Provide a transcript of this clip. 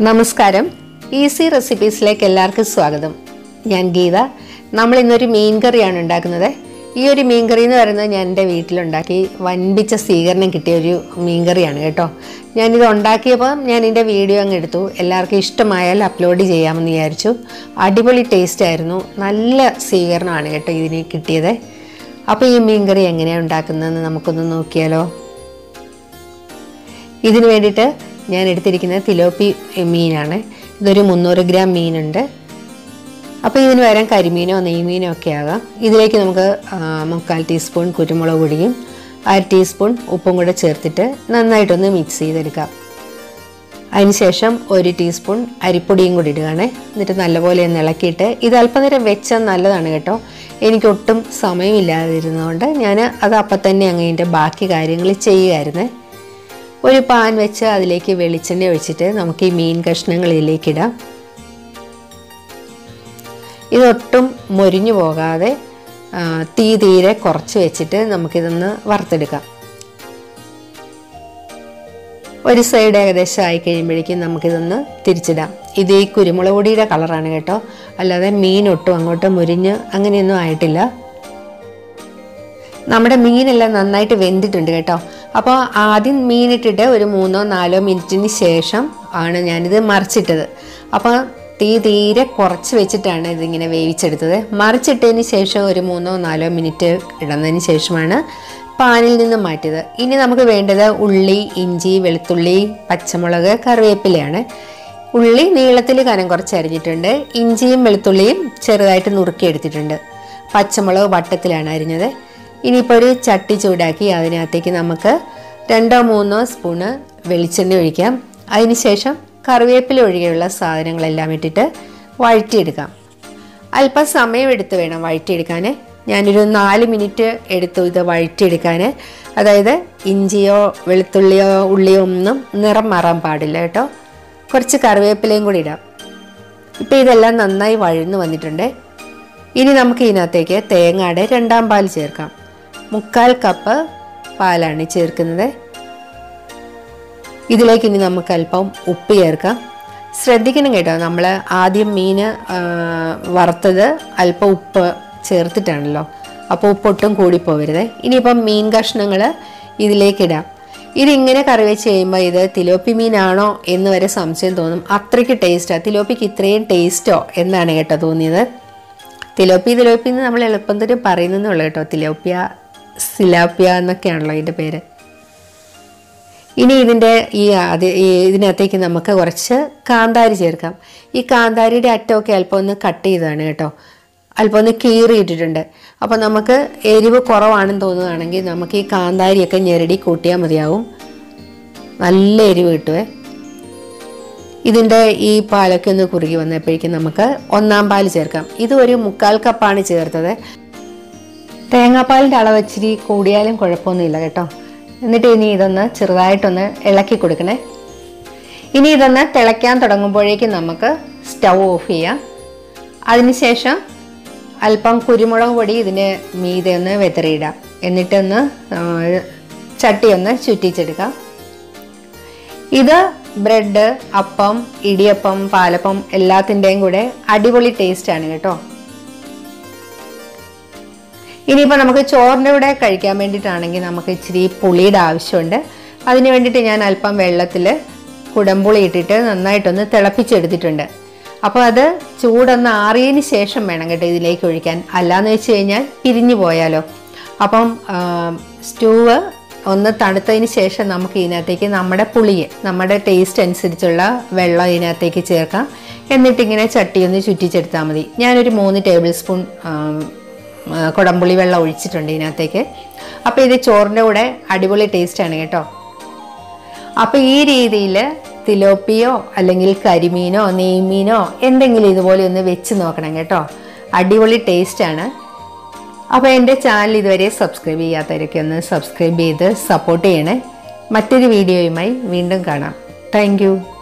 നമസ്കാരം ഈസി റെസിപ്പീസിലേക്ക് എല്ലാവർക്കും സ്വാഗതം ഞാൻ ഗീത നമ്മൾ ഇന്നൊരു മീൻ കറിയാണ് ഉണ്ടാക്കുന്നത് ഈ ഒരു മീൻ കറി എന്ന് പറയുന്നത് ഞാൻ എൻ്റെ വീട്ടിലുണ്ടാക്കി വൻപിച്ച സ്വീകരണം കിട്ടിയ ഒരു മീൻ കറിയാണ് കേട്ടോ ഞാനിത് ഉണ്ടാക്കിയപ്പോൾ ഞാൻ ഇതിൻ്റെ വീഡിയോ അങ്ങ് എടുത്തു എല്ലാവർക്കും ഇഷ്ടമായാൽ അപ്ലോഡ് ചെയ്യാമെന്ന് വിചാരിച്ചു അടിപൊളി ടേസ്റ്റ് ആയിരുന്നു നല്ല സ്വീകരണമാണ് കേട്ടോ ഇതിന് കിട്ടിയത് അപ്പോൾ ഈ മീൻ കറി എങ്ങനെയാണ് ഉണ്ടാക്കുന്നതെന്ന് നമുക്കൊന്ന് നോക്കിയാലോ ഇതിന് വേണ്ടിയിട്ട് ഞാൻ എടുത്തിരിക്കുന്നത് തിലോപ്പി മീനാണ് ഇതൊരു മുന്നൂറ് ഗ്രാം മീനുണ്ട് അപ്പോൾ ഇതിന് പകരം കരിമീനോ നെയ്മീനോ ഒക്കെ ആകാം ഇതിലേക്ക് നമുക്ക് ആ, മുക്കാൽ ടീസ്പൂൺ കുരുമുളക് പൊടിയും അര ടീസ്പൂൺ ഉപ്പും കൂടെ ചേർത്തിട്ട് നന്നായിട്ടൊന്ന് മിക്സ് ചെയ്തെടുക്കാം അതിനുശേഷം ഒരു ടീസ്പൂൺ അരിപ്പൊടിയും കൂടി ഇടുകയാണ് എന്നിട്ട് നല്ലപോലെ ഒന്ന് ഇളക്കിയിട്ട് ഇത് അല്പനേരം വെച്ചാൽ നല്ലതാണ് കേട്ടോ എനിക്ക് ഒട്ടും സമയമില്ലാതിരുന്നതുകൊണ്ട് ഞാൻ അത് അപ്പം തന്നെ അങ്ങ് ഇതിൻ്റെ ബാക്കി കാര്യങ്ങൾ ചെയ്യുമായിരുന്നേ ഒരു പാൻ വെച്ച് അതിലേക്ക് വെളിച്ചെണ്ണ ഒഴിച്ചിട്ട് നമുക്ക് ഈ മീൻ കഷ്ണങ്ങൾ ഇതിലേക്ക് ഇടാം ഇതൊട്ടും മൊരിഞ്ഞു പോകാതെ ആ, തീ തീരെ കുറച്ച് വെച്ചിട്ട് നമുക്കിതൊന്ന് വറുത്തെടുക്കാം ഒരു സൈഡ് ഏകദേശം ആയി കഴിയുമ്പോഴേക്കും നമുക്കിതൊന്ന് തിരിച്ചിടാം ഇത് ഈ കുരുമുളക് പൊടിയുടെ കളറാണ് കേട്ടോ അല്ലാതെ മീൻ ഒട്ടും അങ്ങോട്ട് മുരിഞ്ഞ് അങ്ങനെയൊന്നും ആയിട്ടില്ല നമ്മുടെ മീനെല്ലാം നന്നായിട്ട് വെന്തിട്ടുണ്ട് കേട്ടോ അപ്പോൾ ആദ്യം മീനിട്ടിട്ട് ഒരു മൂന്നോ നാലോ മിനിറ്റിന് ശേഷം ആണ് ഞാനിത് മറിച്ചിട്ടത് അപ്പോൾ തീ തീരെ കുറച്ച് വെച്ചിട്ടാണ് ഇതിങ്ങനെ വേവിച്ചെടുത്തത് മറിച്ചിട്ടതിന് ശേഷം ഒരു മൂന്നോ നാലോ മിനിറ്റ് ഇടുന്നതിന് ശേഷമാണ് പാനിൽ നിന്ന് മാറ്റിയത് ഇനി നമുക്ക് വേണ്ടത് ഉള്ളി ഇഞ്ചി വെളുത്തുള്ളി പച്ചമുളക് കറിവേപ്പിലയാണ് ഉള്ളി നീളത്തിൽ കനം കുറച്ച് അരിഞ്ഞിട്ടുണ്ട് ഇഞ്ചിയും വെളുത്തുള്ളിയും ചെറുതായിട്ട് നുറുക്കിയെടുത്തിട്ടുണ്ട് പച്ചമുളക് വട്ടത്തിലാണ് അരിഞ്ഞത് ഇനിയിപ്പോൾ ഒരു ചട്ടി ചൂടാക്കി അതിനകത്തേക്ക് നമുക്ക് രണ്ടോ മൂന്നോ സ്പൂണ് വെളിച്ചെണ്ണ ഒഴിക്കാം അതിനുശേഷം കറിവേപ്പില ഒഴികെയുള്ള സാധനങ്ങളെല്ലാം ഇട്ടിട്ട് വഴറ്റിയെടുക്കാം അല്പം സമയം എടുത്ത് വേണം വഴറ്റിയെടുക്കാൻ ഞാനൊരു നാല് മിനിറ്റ് എടുത്തു ഇത് വഴറ്റിയെടുക്കാൻ അതായത് ഇഞ്ചിയോ വെളുത്തുള്ളിയോ ഉള്ളിയോ ഒന്നും നിറം മാറാൻ പാടില്ല കേട്ടോ കുറച്ച് കറിവേപ്പിലയും കൂടി ഇടാം ഇപ്പോൾ ഇതെല്ലാം നന്നായി വഴന്നു വന്നിട്ടുണ്ട് ഇനി നമുക്ക് ഇതിനകത്തേക്ക് തേങ്ങയുടെ രണ്ടാം പാൽ ചേർക്കാം മുക്കാൽ കപ്പ് പാലാണ് ചേർക്കുന്നത് ഇതിലേക്ക് ഇനി നമുക്ക് അല്പം ഉപ്പ് ചേർക്കാം ശ്രദ്ധിക്കണം കേട്ടോ നമ്മൾ ആദ്യം മീൻ വറുത്തത് അല്പം ഉപ്പ് ചേർത്തിട്ടാണല്ലോ അപ്പോൾ ഉപ്പൊട്ടും കൂടിപ്പോവരുത് ഇനിയിപ്പം മീൻ കഷ്ണങ്ങൾ ഇതിലേക്കിടാം ഇതിങ്ങനെ കറി വെച്ച് കഴിയുമ്പോൾ ഇത് തിലോപ്പി മീനാണോ എന്ന് വരെ സംശയം തോന്നും അത്രയ്ക്ക് ടേസ്റ്റാണ് തിലോപ്പിക്ക് ഇത്രയും ടേസ്റ്റോ എന്നാണ് കേട്ടോ തോന്നിയത് തിലോപ്പി തിലോപ്പി എന്ന് നമ്മൾ എളുപ്പത്തിൽ പറയുന്നതേ ഉള്ളൂ കേട്ടോ തിലോപ്പിയ സിലാപ്പിയ എന്നൊക്കെയാണല്ലോ ഇതിൻ്റെ പേര് ഇനി ഇതിൻ്റെ ഈ അത് ഈ ഇതിനകത്തേക്ക് നമുക്ക് കുറച്ച് കാന്താരി ചേർക്കാം ഈ കാന്താരിയുടെ അറ്റമൊക്കെ അല്പം ഒന്ന് കട്ട് ചെയ്തതാണ് കേട്ടോ അല്പം ഒന്ന് കീറിയിട്ടിട്ടുണ്ട് അപ്പോൾ നമുക്ക് എരിവ് കുറവാണെന്ന് തോന്നുകയാണെങ്കിൽ നമുക്ക് ഈ കാന്താരിയൊക്കെ ഞെരടി കൂട്ടിയാൽ മതിയാവും നല്ല എരിവ് കിട്ടുവേ ഇതിൻ്റെ ഈ പാലൊക്കെ ഒന്ന് കുറുകി വന്നപ്പോഴേക്കും നമുക്ക് ഒന്നാം പാൽ ചേർക്കാം ഇത് ഒരു മുക്കാൽ കപ്പാണ് ചേർത്തത് തേങ്ങാപ്പാലിൻ്റെ അളവ് ഇച്ചിരി കൂടിയാലും കുഴപ്പമൊന്നുമില്ല കേട്ടോ എന്നിട്ട് ഇനി ഇതൊന്ന് ചെറുതായിട്ടൊന്ന് ഇളക്കി കൊടുക്കണേ ഇനി ഇതൊന്ന് തിളയ്ക്കാൻ തുടങ്ങുമ്പോഴേക്കും നമുക്ക് സ്റ്റൗ ഓഫ് ചെയ്യാം അതിനുശേഷം അല്പം കുരുമുളക് പൊടി ഇതിന് മീതെ ഒന്ന് വെതറിയിടാം എന്നിട്ടൊന്ന് ആ, ചട്ടി ഒന്ന് ചുറ്റിച്ചെടുക്കാം ഇത് ബ്രെഡ് അപ്പം ഇടിയപ്പം പാലപ്പം എല്ലാത്തിൻ്റെയും കൂടെ അടിപൊളി ടേസ്റ്റാണ് കേട്ടോ ഇനിയിപ്പോൾ നമുക്ക് ചോറിൻ്റെ കൂടെ കഴിക്കാൻ വേണ്ടിയിട്ടാണെങ്കിൽ നമുക്ക് ഇച്ചിരി പുളിയുടെ ആവശ്യമുണ്ട് അതിന് വേണ്ടിയിട്ട് ഞാൻ അല്പം വെള്ളത്തിൽ കുടംപുളി ഇട്ടിട്ട് നന്നായിട്ടൊന്ന് തിളപ്പിച്ചെടുത്തിട്ടുണ്ട് അപ്പോൾ അത് ചൂടൊന്ന് ആറിയതിന് ശേഷം വേണം കേട്ടോ ഇതിലേക്ക് ഒഴിക്കാൻ അല്ലാന്ന് വെച്ച് കഴിഞ്ഞാൽ പിരിഞ്ഞു പോയാലോ അപ്പം സ്റ്റൂവ് ഒന്ന് തണുത്തതിന് ശേഷം നമുക്ക് ഇതിനകത്തേക്ക് നമ്മുടെ പുളിയെ നമ്മുടെ ടേസ്റ്റ് അനുസരിച്ചുള്ള വെള്ളം ഇതിനകത്തേക്ക് ചേർക്കാം എന്നിട്ടിങ്ങനെ ചട്ടി ഒന്ന് ചുറ്റിച്ചെടുത്താൽ മതി ഞാനൊരു മൂന്ന് ടേബിൾ സ്പൂൺ ആ, കുടംപുളി വെള്ളം ഒഴിച്ചിട്ടുണ്ട് ഇതിനകത്തേക്ക് അപ്പോൾ ഇത് ചോറിൻ്റെ കൂടെ അടിപൊളി ടേസ്റ്റാണ് കേട്ടോ അപ്പോൾ ഈ രീതിയിൽ തിലോപ്പിയോ അല്ലെങ്കിൽ കരിമീനോ നെയ്മീനോ എന്തെങ്കിലും ഇതുപോലെ ഒന്ന് വെച്ച് നോക്കണം കേട്ടോ അടിപൊളി ടേസ്റ്റാണ് അപ്പോൾ എൻ്റെ ചാനൽ ഇതുവരെ സബ്സ്ക്രൈബ് ചെയ്യാത്തവരൊക്കെ ഒന്ന് സബ്സ്ക്രൈബ് ചെയ്ത് സപ്പോർട്ട് ചെയ്യണേ മറ്റൊരു വീഡിയോയുമായി വീണ്ടും കാണാം താങ്ക്